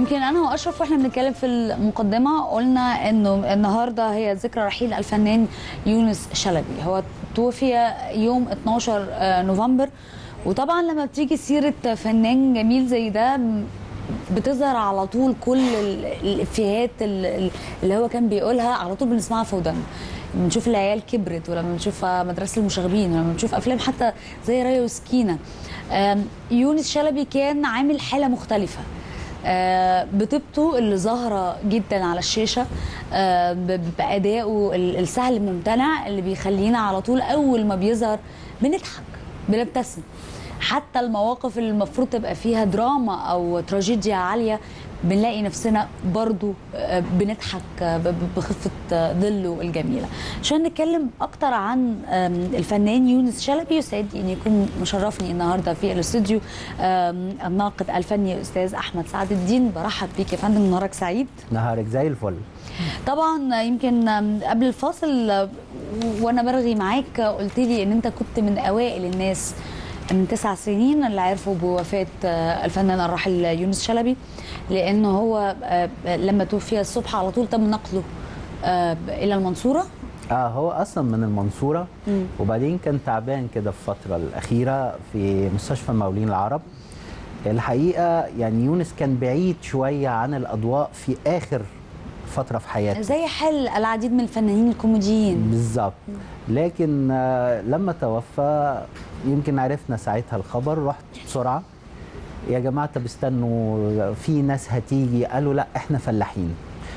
يمكن انا واشرف واحنا بنتكلم في المقدمه قلنا انه النهارده هي ذكرى رحيل الفنان يونس شلبي هو توفي يوم 12 نوفمبر وطبعا لما بتيجي سيره فنان جميل زي ده بتظهر على طول كل ال- الافيهات ال- اللي هو كان بيقولها على طول بنسمعها في ودنا بنشوف العيال كبرت ولما بنشوف مدرسه المشاغبين ولما بنشوف افلام حتى زي رايه وسكينه آم، يونس شلبي كان عامل حاله مختلفه آه، بطيبته اللي ظاهره جدا على الشاشه آه، ب- بادائه ال- السهل الممتنع اللي بيخلينا على طول اول ما بيظهر بنضحك بنبتسم حتى المواقف اللي المفروض تبقى فيها دراما او تراجيديا عاليه بنلاقي نفسنا برضو آه، بنضحك آه، ب- ب- بخفه آه، ظله الجميله عشان نتكلم اكتر عن آم، الفنان يونس شلبي يسعدني ان يكون مشرفني النهارده في الاستوديو آم، الناقد الفني استاذ احمد سعد الدين برحب بيك يا فندم نهارك سعيد نهارك زي الفل طبعا يمكن قبل الفاصل وانا برغي معاك قلت لي ان انت كنت من اوائل الناس من تسع سنين اللي عرفوا بوفاه الفنان الراحل يونس شلبي لانه هو لما توفي الصبح على طول تم نقله الى المنصوره اه هو اصلا من المنصوره مم. وبعدين كان تعبان كده في الفتره الاخيره في مستشفى المقاولين العرب الحقيقه يعني يونس كان بعيد شويه عن الاضواء في اخر فتره في حياته زي حال العديد من الفنانين الكوميديين بالظبط لكن آه، لما توفى يمكن عرفنا ساعتها الخبر رحت بسرعه يا جماعه طب استنوا في ناس هتيجي قالوا لا احنا فلاحين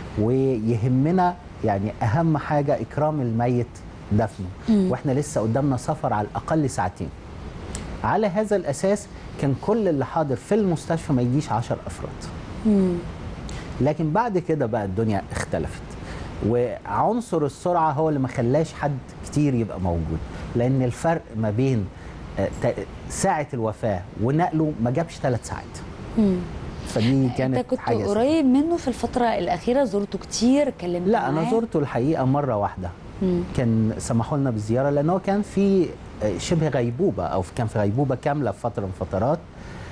ويهمنا يعني اهم حاجه اكرام الميت دفنه مم. واحنا لسه قدامنا سفر على الاقل ساعتين على هذا الاساس كان كل اللي حاضر في المستشفى ما يجيش 10 افراد مم. لكن بعد كده بقى الدنيا اختلفت وعنصر السرعه هو اللي ما خلاش حد كتير يبقى موجود لان الفرق ما بين آه، تا- ساعه الوفاه ونقله ما جابش ثلاث ساعات مم. فدي كانت انت كنت حاجه سهلة. قريب منه في الفتره الاخيره زرته كتير اتكلمت لا انا معاه؟ زرته الحقيقه مره واحده مم. كان سمحوا لنا بالزياره لان هو كان في آه، شبه غيبوبه او كان في غيبوبه كامله في فتره من فترات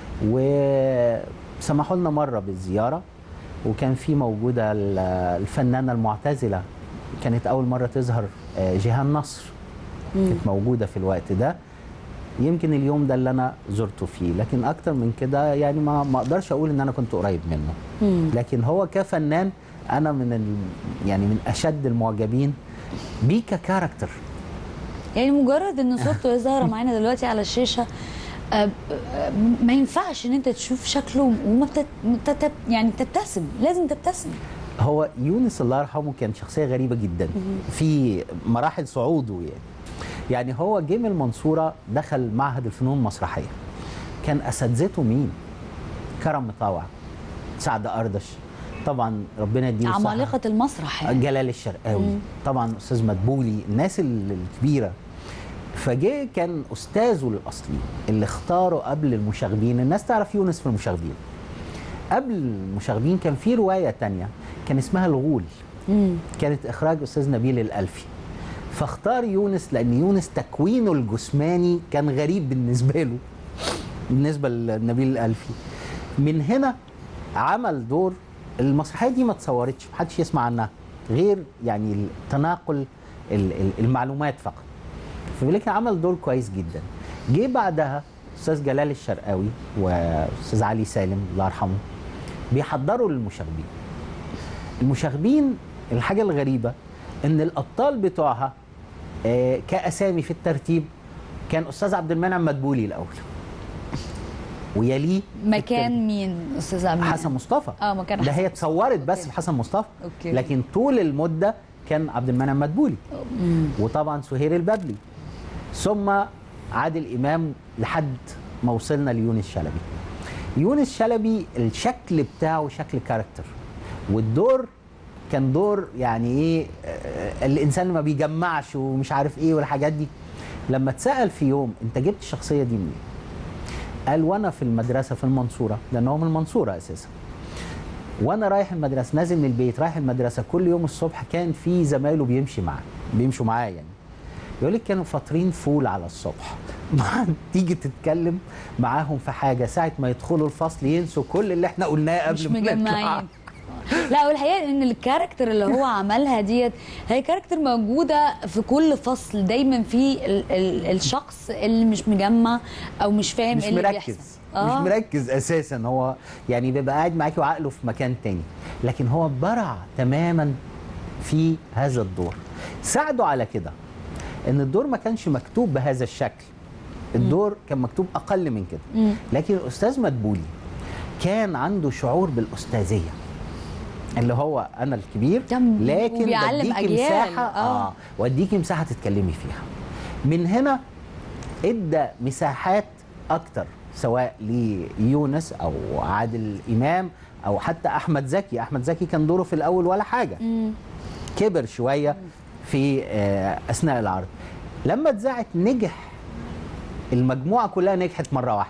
وسمحوا لنا مره بالزياره وكان في موجوده ال- الفنانه المعتزله كانت اول مره تظهر آه، جيهان نصر مم. كانت موجوده في الوقت ده يمكن اليوم ده اللي انا زرته فيه لكن اكتر من كده يعني ما ما اقدرش اقول ان انا كنت قريب منه مم. لكن هو كفنان انا من ال... يعني من اشد المعجبين بيه ككاركتر يعني مجرد ان صورته ظاهره معانا دلوقتي على الشاشه آه، آه، ما ينفعش ان انت تشوف شكله وما بتت... بتت... يعني تبتسم لازم تبتسم هو يونس الله يرحمه كان شخصيه غريبه جدا في مراحل صعوده يعني يعني هو جه من المنصوره دخل معهد الفنون المسرحيه كان اساتذته مين كرم مطاوع سعد اردش طبعا ربنا يديله الصحة. عمالقه المسرح يعني. جلال الشرقاوي مم. طبعا استاذ مدبولي الناس ال- الكبيره فجه كان استاذه الاصلي اللي اختاره قبل المشاغبين الناس تعرف يونس في المشاغبين قبل المشاغبين كان في روايه تانية كان اسمها الغول مم. كانت اخراج استاذ نبيل الالفي فاختار يونس لان يونس تكوينه الجسماني كان غريب بالنسبه له بالنسبه لنبيل الالفي من هنا عمل دور المسرحيه دي ما اتصورتش محدش يسمع عنها غير يعني تناقل ال- ال- المعلومات فقط فلكن عمل دور كويس جدا جه بعدها استاذ جلال الشرقاوي واستاذ علي سالم الله يرحمه بيحضروا للمشاغبين المشاغبين الحاجه الغريبه ان الابطال بتوعها آه، كاسامي في الترتيب كان استاذ عبد المنعم مدبولي الاول ويليه في مكان مين استاذ الترتيب امين حسن مصطفى اه مكان ده حسن هي اتصورت بس أوكي. في حسن مصطفى أوكي. لكن طول المده كان عبد المنعم مدبولي مم. وطبعا سهير البابلي ثم عادل امام لحد ما وصلنا ليونس شلبي يونس شلبي الشكل بتاعه شكل كاركتر والدور كان دور يعني ايه آه، الانسان اللي ما بيجمعش ومش عارف ايه والحاجات دي لما اتسال في يوم انت جبت الشخصيه دي منين قال وانا في المدرسه في المنصوره لان هو من المنصوره اساسا وانا رايح المدرسه نازل من البيت رايح المدرسه كل يوم الصبح كان في زمايله بيمشي معاه بيمشوا معاه يعني يقول لك كانوا فاطرين فول على الصبح ما تيجي تتكلم معاهم في حاجه ساعه ما يدخلوا الفصل ينسوا كل اللي احنا قلناه قبل مش ما نطلع. مجمعين لا والحقيقه ان الكاركتر اللي هو عملها ديت هي كاركتر موجوده في كل فصل دايما في ال ال الشخص اللي مش مجمع او مش فاهم مش ايه اللي مركز بيحصل مش مركز اساسا هو يعني بيبقى قاعد معاكي وعقله في مكان تاني لكن هو برع تماما في هذا الدور ساعده على كده ان الدور ما كانش مكتوب بهذا الشكل الدور كان مكتوب اقل من كده مم. لكن الاستاذ مدبولي كان عنده شعور بالاستاذيه اللي هو انا الكبير كان لكن وبيعلم بديكي أجيال. مساحه آه. اه واديكي مساحه تتكلمي فيها من هنا ادى مساحات اكتر سواء ليونس او عادل امام او حتى احمد زكي احمد زكي كان دوره في الاول ولا حاجه مم. كبر شويه في آه، اثناء العرض لما اتذاعت نجح المجموعه كلها نجحت مره واحده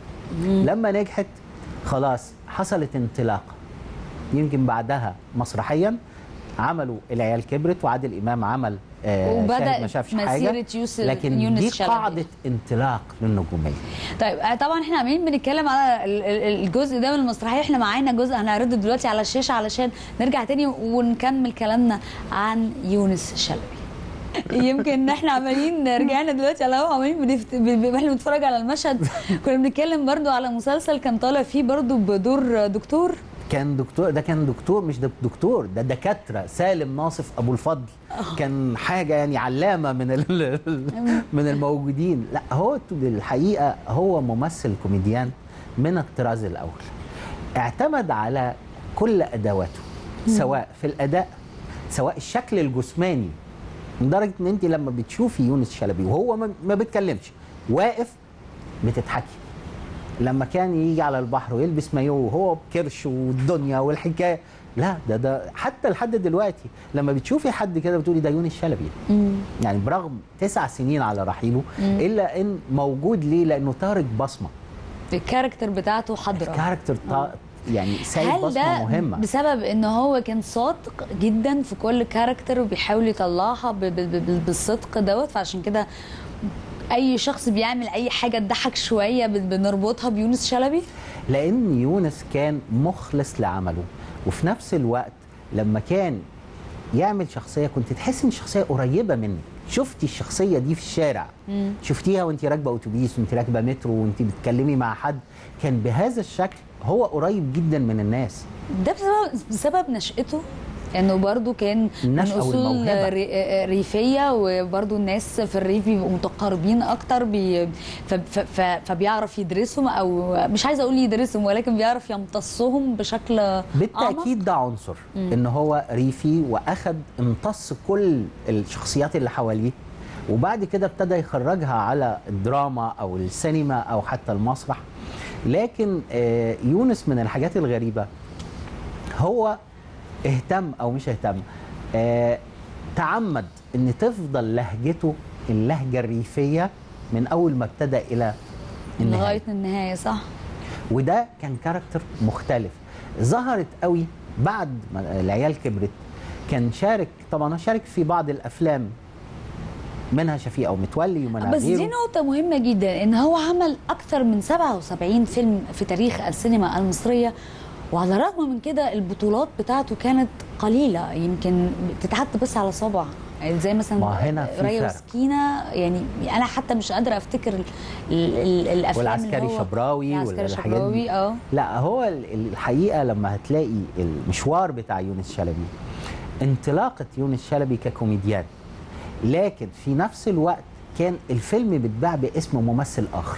لما نجحت خلاص حصلت انطلاقه يمكن بعدها مسرحيا عملوا العيال كبرت وعادل امام عمل آه، وبدأ شاهد ما شافش حاجه مسيرة يوسف لكن يونس دي شلبي. قاعده انطلاق للنجوميه طيب آه، طبعا احنا عمالين بنتكلم على ال- ال- الجزء ده من المسرحيه احنا معانا جزء هنعرضه دلوقتي على الشاشه علشان نرجع تاني ونكمل كلامنا عن يونس شلبي يمكن ان احنا عمالين رجعنا دلوقتي على الهوا عمالين بنفت... ب- ب- واحنا بنتفرج على المشهد كنا بنتكلم برضو على مسلسل كان طالع فيه برضو بدور دكتور كان دكتور ده كان دكتور مش دك- دكتور ده دكاتره سالم ناصف ابو الفضل كان حاجه يعني علامه من ال- من الموجودين لا هو الحقيقه هو ممثل كوميديان من الطراز الاول اعتمد على كل ادواته سواء في الاداء سواء الشكل الجسماني لدرجه ان انت لما بتشوفي يونس شلبي وهو ما- ما بيتكلمش واقف بتضحكي لما كان يجي على البحر ويلبس مايو وهو بكرش والدنيا والحكايه لا ده ده حتى لحد دلوقتي لما بتشوفي حد كده بتقولي ده يونس شلبي يعني برغم تسع سنين على رحيله الا ان موجود ليه لانه تارك بصمه الكاركتر بتاعته حاضره الكاركتر طا... يعني سايب هل بصمه ده مهمه بسبب ان هو كان صادق جدا في كل كاركتر وبيحاول يطلعها ب- ب- ب- بالصدق دوت فعشان كده اي شخص بيعمل اي حاجه تضحك شويه بن- بنربطها بيونس شلبي لان يونس كان مخلص لعمله وفي نفس الوقت لما كان يعمل شخصيه كنت تحس ان الشخصيه قريبه منك شفتي الشخصيه دي في الشارع شفتيها وانت راكبه اتوبيس وانت راكبه مترو وانت بتتكلمي مع حد كان بهذا الشكل هو قريب جدا من الناس ده بسبب بسبب نشأته انه برضو كان من النشأة اصول والموهبة. ري- ريفيه وبرضو الناس في الريف بيبقوا متقاربين اكتر بي ف- ف- ف- فبيعرف يدرسهم او مش عايزه اقول يدرسهم ولكن بيعرف يمتصهم بشكل أعمق. بالتاكيد ده عنصر ان هو ريفي واخد امتص كل الشخصيات اللي حواليه وبعد كده ابتدى يخرجها على الدراما او السينما او حتى المسرح لكن آه، يونس من الحاجات الغريبه هو اهتم او مش اهتم آه، تعمد ان تفضل لهجته اللهجه الريفيه من اول ما ابتدى الى النهايه لغايه النهايه صح وده كان كاركتر مختلف ظهرت قوي بعد ما العيال كبرت كان شارك طبعا شارك في بعض الافلام منها شفيقه ومتولي ومنها بس دي غيره نقطة مهمة جدا ان هو عمل اكثر من 77 فيلم في تاريخ السينما المصرية وعلى الرغم من كده البطولات بتاعته كانت قليلة يمكن تتعد بس على صبع يعني زي مثلا ما هنا في راية فرق. وسكينة يعني انا حتى مش قادرة افتكر ال ال ال الافلام اللي والعسكري هو شبراوي العسكري والحاجات شبراوي دي. اه لا هو ال- الحقيقه لما هتلاقي المشوار بتاع يونس شلبي انطلاقه يونس شلبي ككوميديان لكن في نفس الوقت كان الفيلم بيتباع باسم ممثل اخر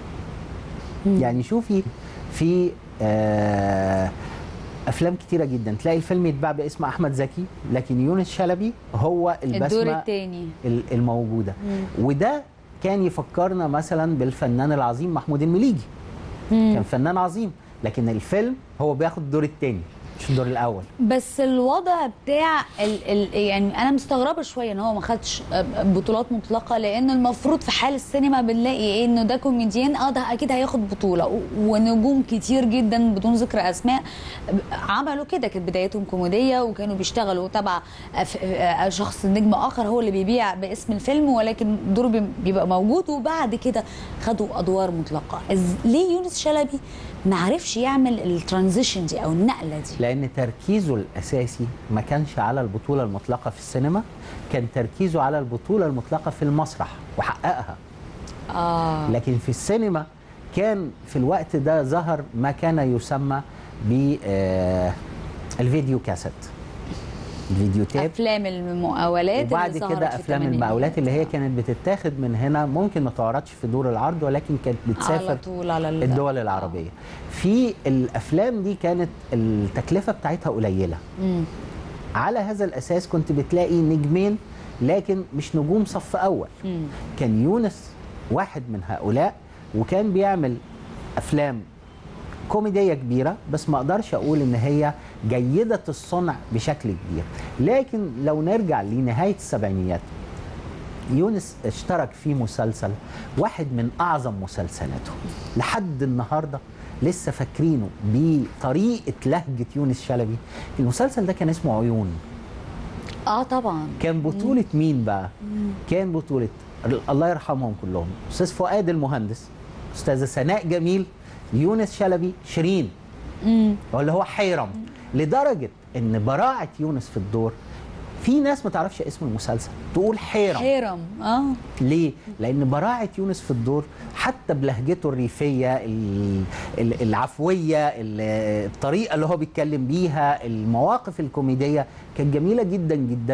يعني شوفي في آه افلام كتيره جدا تلاقي الفيلم يتباع باسم احمد زكي لكن يونس شلبي هو الدور البسمه الثاني ال- الموجوده وده كان يفكرنا مثلا بالفنان العظيم محمود المليجي كان فنان عظيم لكن الفيلم هو بياخد الدور الثاني مش الدور الاول بس الوضع بتاع ال ال يعني انا مستغربه شويه ان هو ما خدش بطولات مطلقه لان المفروض في حال السينما بنلاقي ايه انه ده كوميديان اه ده اكيد هياخد بطوله و- ونجوم كتير جدا بدون ذكر اسماء عملوا كده كانت بدايتهم كوميديه وكانوا بيشتغلوا تبع أف- آه، شخص نجم اخر هو اللي بيبيع باسم الفيلم ولكن دوره بي- بيبقى موجود وبعد كده خدوا ادوار مطلقه إز- ليه يونس شلبي ما عرفش يعمل الترانزيشن دي او النقله دي لان تركيزه الاساسي ما كانش على البطوله المطلقه في السينما كان تركيزه على البطوله المطلقه في المسرح وحققها اه لكن في السينما كان في الوقت ده ظهر ما كان يسمى ب آه، الفيديو كاسيت الفيديو تيب افلام المقاولات وبعد اللي ظهرت كده في افلام الثمانينات. المقاولات اللي هي كانت بتتاخد من هنا ممكن ما تعرضش في دور العرض ولكن كانت بتسافر على طول على ال- الدول العربيه في الافلام دي كانت التكلفه بتاعتها قليله مم. على هذا الاساس كنت بتلاقي نجمين لكن مش نجوم صف اول مم. كان يونس واحد من هؤلاء وكان بيعمل افلام كوميديه كبيره بس ما اقدرش اقول ان هي جيده الصنع بشكل كبير لكن لو نرجع لنهايه السبعينيات يونس اشترك في مسلسل واحد من اعظم مسلسلاته لحد النهارده لسه فاكرينه بطريقه لهجه يونس شلبي المسلسل ده كان اسمه عيون اه طبعا كان بطولة مين بقى؟ كان بطولة الله يرحمهم كلهم أستاذ فؤاد المهندس أستاذة سناء جميل يونس شلبي شيرين مم. اللي هو حيرم لدرجة إن براعة يونس في الدور في ناس ما تعرفش اسم المسلسل تقول حيرم حيرم اه ليه؟ لأن براعة يونس في الدور حتى بلهجته الريفية ال- ال- العفوية ال- الطريقة اللي هو بيتكلم بيها المواقف الكوميدية كانت جميلة جدا جدا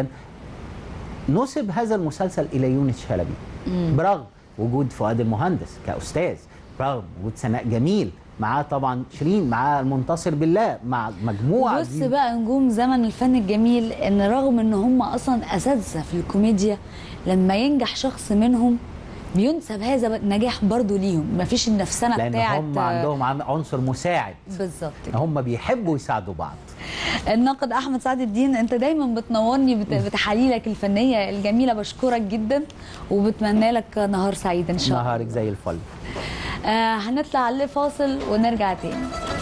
نسب هذا المسلسل إلى يونس شلبي برغم وجود فؤاد المهندس كأستاذ برغم وجود سناء جميل معاه طبعا شيرين معاه المنتصر بالله مع مجموعة بص دي بقى نجوم زمن الفن الجميل ان رغم ان هم اصلا اساتذه في الكوميديا لما ينجح شخص منهم بينسب هذا النجاح برضو ليهم مفيش النفسنه لأن بتاعت هم عندهم عم- عنصر مساعد بالظبط كده. هم بيحبوا يساعدوا بعض الناقد احمد سعد الدين انت دايما بتنورني بت- بتحاليلك الفنيه الجميله بشكرك جدا وبتمنى لك نهار سعيد ان شاء الله نهارك زي الفل آه هنطلع لفاصل ونرجع تاني